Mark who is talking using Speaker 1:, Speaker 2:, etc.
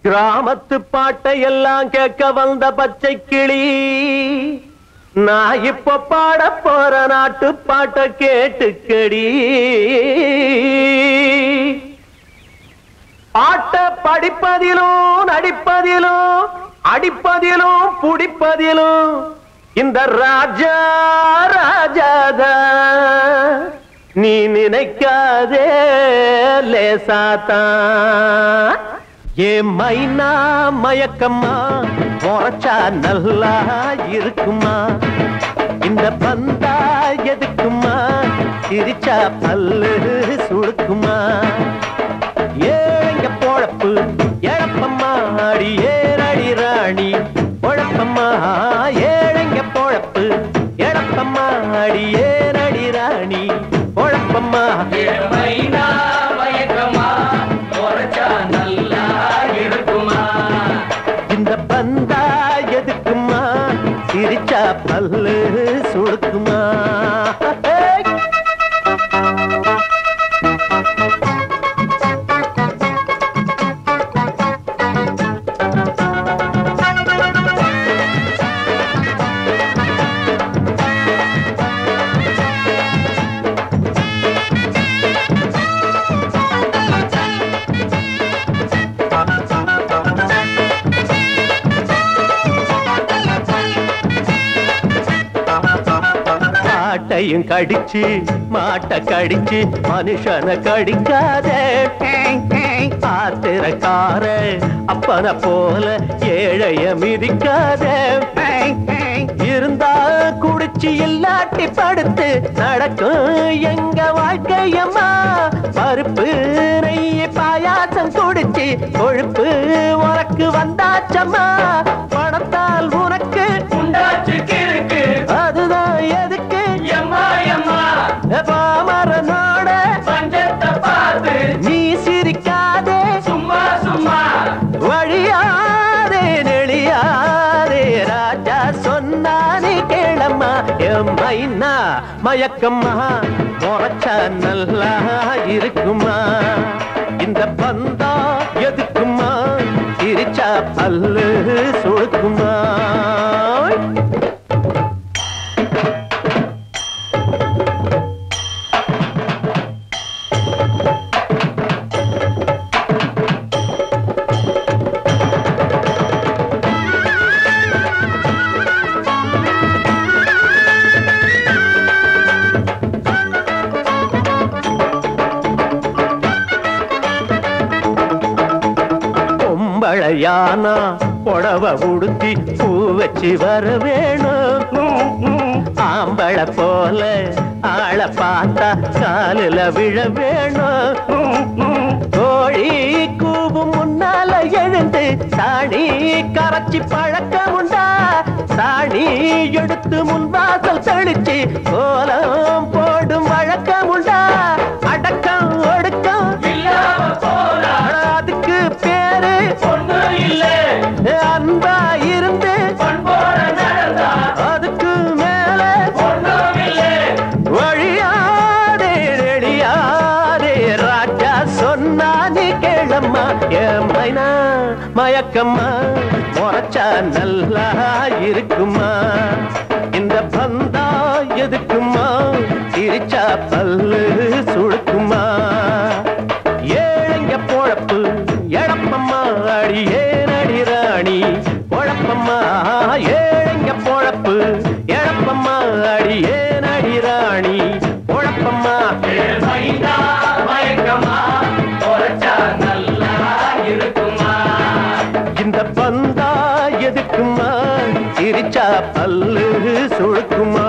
Speaker 1: கிராமத்து பாட்டை எல்லாம் கேட்க வந்த பச்சை கிளி நான் இப்ப பாட போற நாட்டு பாட்டை கேட்டுக்கடி பாட்ட படிப்பதிலும் நடிப்பதிலும் அடிப்பதிலும் புடிப்பதிலும் இந்த ராஜா ராஜாதா நீ நினைக்காதே லேசாத்தான் ஏ மைனா மயக்கம்மா உரைச்சா நல்லா இருக்குமா இந்த பந்தா எதுக்குமா சிரிச்சா பல்லு சுடுக்குமா ஏங்க பொழப்பு எழப்பம்மா அடி ஏறடி ராணி பொழப்பம்மா ஏழைங்க பொழப்பு எழப்பம்மா அடி ஏறடி ராணி பொழப்பம்மா
Speaker 2: மைனா மயக்கமா உரைச்சா நல்லா இருக்குமா
Speaker 1: இந்த பந்தா எதுக்குமா சிரிச்சா பல்லு சுடுக்குமா ஏய்! காட்டையும் கடிச்சு மாட்டை கடிச்சு மனுஷனை கடிக்காதே ஆத்திரக்கார அப்பன போல ஏழைய மிதிக்காதே இருந்தா குடிச்சு இல்லாட்டி படுத்து நடக்கும் எங்க வாழ்க்கையம்மா பருப்பு நெய் பாயாசம் குடிச்சு கொழுப்பு உனக்கு வந்தாச்சம்மா பணத்தால் உனக்கு
Speaker 2: உண்டாச்சு கிறுக்கு
Speaker 1: அதுதான் எதுக்கு
Speaker 2: எம்மா எம்மா
Speaker 1: பாமரனோட
Speaker 2: பஞ்சத்தை பார்த்து
Speaker 1: நீ சிரிக்காதே
Speaker 2: சும்மா சும்மா
Speaker 1: வழியாதே நெளியாதே ராஜா சொன்னானே கேளம்மா எம்மைனா மயக்கம்மா முறைச்சா நல்லா இருக்குமா இந்த பந்தா எதுக்குமா சிரிச்சா பல்லு சுழுக்குமா பொம்பளையானா புடவ உடுத்தி பூ வச்சு வர வேணும் ஆம்பளை போல ஆளை பார்த்தா காலில் விழ வேணும் கோழி கூவும் முன்னால எழுந்து சாணி கரைச்சி பழக்கம் உண்டா சாணி எடுத்து முன்வாசல் தெளிச்சு கோலம் போடும் வழக்கம் உண்டா அடக்கம் ஒடுக்கம்
Speaker 2: இல்லாம போனா
Speaker 1: அட, அதுக்கு பேரு
Speaker 2: ஒண்ணு இல்ல
Speaker 1: அன்பா இருந்து
Speaker 2: பண்போட நடந்தா
Speaker 1: அதுக்கு மேல
Speaker 2: ஒண்ணும் இல்ல
Speaker 1: வழியாதே ரெடியாதே ராஜா சொன்னா நீ கேளம்மா என் மைனா மயக்கம்மா முறைச்சா நல்லா இருக்குமா இந்த பந்தா எதுக்குமா சிரிச்சா பல்லு சுழுக்குமா ஏழைங்க பொழப்பு எழப்பம்மா அடி ஏனடி ராணி பொழப்பம்மா ஏழைங்க பொழப்பு எழப்பம்மா அடி ஏனடி ராணி பொழப்பம்மா
Speaker 2: மைனா மயக்கமா உரைச்சா நல்லா இருக்குமா
Speaker 1: இந்த பந்தா எதுக்குமா சிரிச்சா பல்லு சுழுக்குமா